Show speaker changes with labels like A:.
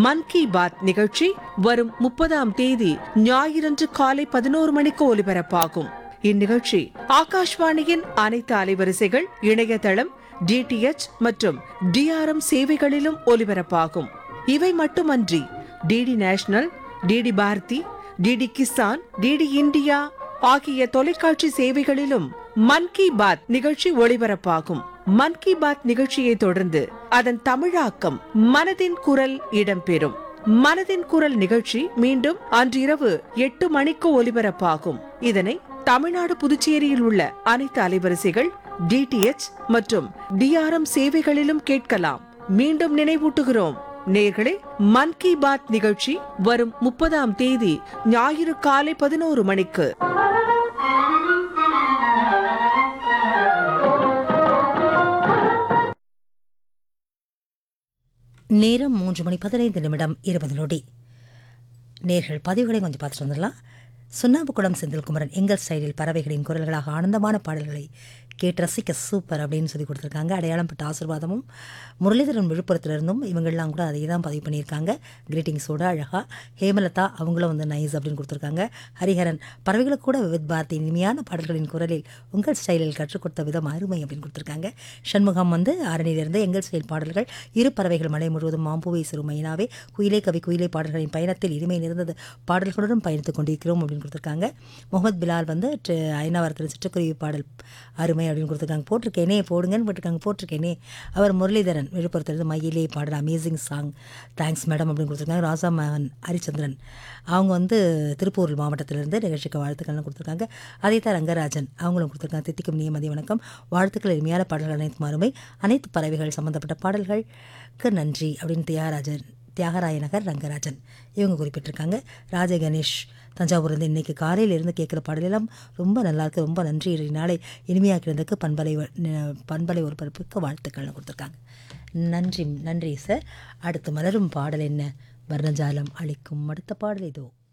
A: மன் கி பாத் நிகழ்ச்சி வரும் முப்பதாம் தேதி ஞாயிறன்று காலை பதினோரு மணிக்கு ஒலிபரப்பாகும் இந்நிகழ்ச்சி ஆகாஷ்வாணியின் அனைத்து அலைவரிசைகள் இணையதளம் டிடிஎச் மற்றும் டிஆர்எம் சேவைகளிலும் ஒலிபரப்பாகும் இவை மட்டுமன்றி DD national DD Bharati DD Kisan DD India ஆகிய தொலைக்காட்சி சேவைகளிலும் மன் கி பாத் நிகழ்ச்சி ஒளிபரப்பாகும் மன் கி பாத் நிகழ்ச்சியை தொடர்ந்து அதன் தமிழாக்கம் மனதின் குரல் இடம்பெறும் மனதின் குரல் நிகழ்ச்சி மீண்டும் அன்றிரவு எட்டு மணிக்கு ஒலிபரப்பாகும் இதனை தமிழ்நாடு புதுச்சேரியில் உள்ள அனைத்து அலைவரிசைகள் டிடிஎச் மற்றும் டிஆர்எம் சேவைகளிலும் கேட்கலாம் மீண்டும் நினைவூட்டுகிறோம் நேர்களே மன் கி பாத் நிகழ்ச்சி வரும் முப்பதாம் தேதி ஞாயிறு காலை பதினோரு மணிக்கு
B: நேரம் மூன்று மணி பதினைந்து நிமிடம் இருபது நொடி நேர்கள் பதிவுகளை கொஞ்சம் பார்த்துட்டு வந்துடலாம் சுண்ணாம்புக்குளம் செந்தில்குமரன் எங்கள் ஸ்டைலில் பறவைகளின் குரல்களாக ஆனந்தமான பாடல்களை கேட்டு ரசிக்க சூப்பர் அப்படின்னு சொல்லி கொடுத்துருக்காங்க அடையாளம் பட்ட ஆசீர்வாதமும் முரளிதரன் விழுப்புரத்துலேருந்தும் இவங்கெல்லாம் கூட அதை தான் பதிவு பண்ணியிருக்காங்க கிரீட்டிங்ஸோட அழகாக ஹேமலதா அவங்களும் வந்து நைஸ் அப்படின்னு கொடுத்துருக்காங்க ஹரிஹரன் பறவைகளுக்கு கூட விவித் பாரதி இனிமையான பாடல்களின் குரலில் உங்கள் ஸ்டைலில் கற்றுக் கொடுத்த விதம் அருமை அப்படின்னு கொடுத்துருக்காங்க சண்முகம் வந்து ஆரணியிலிருந்து எங்கள் ஸ்டைல் பாடல்கள் இரு பறவைகள் மலை முழுவதும் மாம்பூவை சிறு மைனாவே குயிலே கவி குயிலே பாடல்களின் பயணத்தில் இனிமை நிறைந்தது பாடல்களுடன் பயணித்துக் கொண்டிருக்கிறோம் அப்படின்னு கொடுத்துருக்காங்க முகமது பிலால் வந்து ட- ஐநாவரத்தில் சிட்டுக்குருவி பாடல் அருமை அப்படின்னு கொடுத்துருக்காங்க போட்டிருக்கேனே போடுங்கன்னு போட்டிருக்காங்க போட்டிருக்கேனே அவர் முரளிதரன் விழுப்புரத்திலிருந்து மயிலே பாடல் அமேசிங் சாங் தேங்க்ஸ் மேடம் அப்படின்னு கொடுத்துருக்காங்க ராசா மகன் ஹரிச்சந்திரன் அவங்க வந்து திருப்பூர் மாவட்டத்திலிருந்து நிகழ்ச்சிக்கு வாழ்த்துக்கள்னு கொடுத்துருக்காங்க அதே தான் ரங்கராஜன் அவங்களும் கொடுத்துருக்காங்க தித்திக்கும் நியமதி வணக்கம் வாழ்த்துக்கள் எளிமையான பாடல்கள் அனைத்து மாறுமை அனைத்து பறவைகள் சம்பந்தப்பட்ட பாடல்களுக்கு நன்றி அப்படின்னு தியாகராஜன் தியாகராய நகர் ரங்கராஜன் இவங்க குறிப்பிட்டிருக்காங்க ராஜ கணேஷ் தஞ்சாவூர்லேருந்து இன்னைக்கு காலையில இருந்து கேட்குற பாடலெல்லாம் ரொம்ப நல்லா இருக்கு ரொம்ப நன்றி இன்றைய நாளை இனிமையாக்கிறதுக்கு பண்பலை வ- ந- பண்பலை ஒரு பரப்புக்கு வாழ்த்துக்கள்னு கொடுத்துருக்காங்க நன்றி நன்றி சார் அடுத்து மலரும் பாடல் என்ன வர்ணஜாலம் அளிக்கும் அடுத்த பாடல் இதோ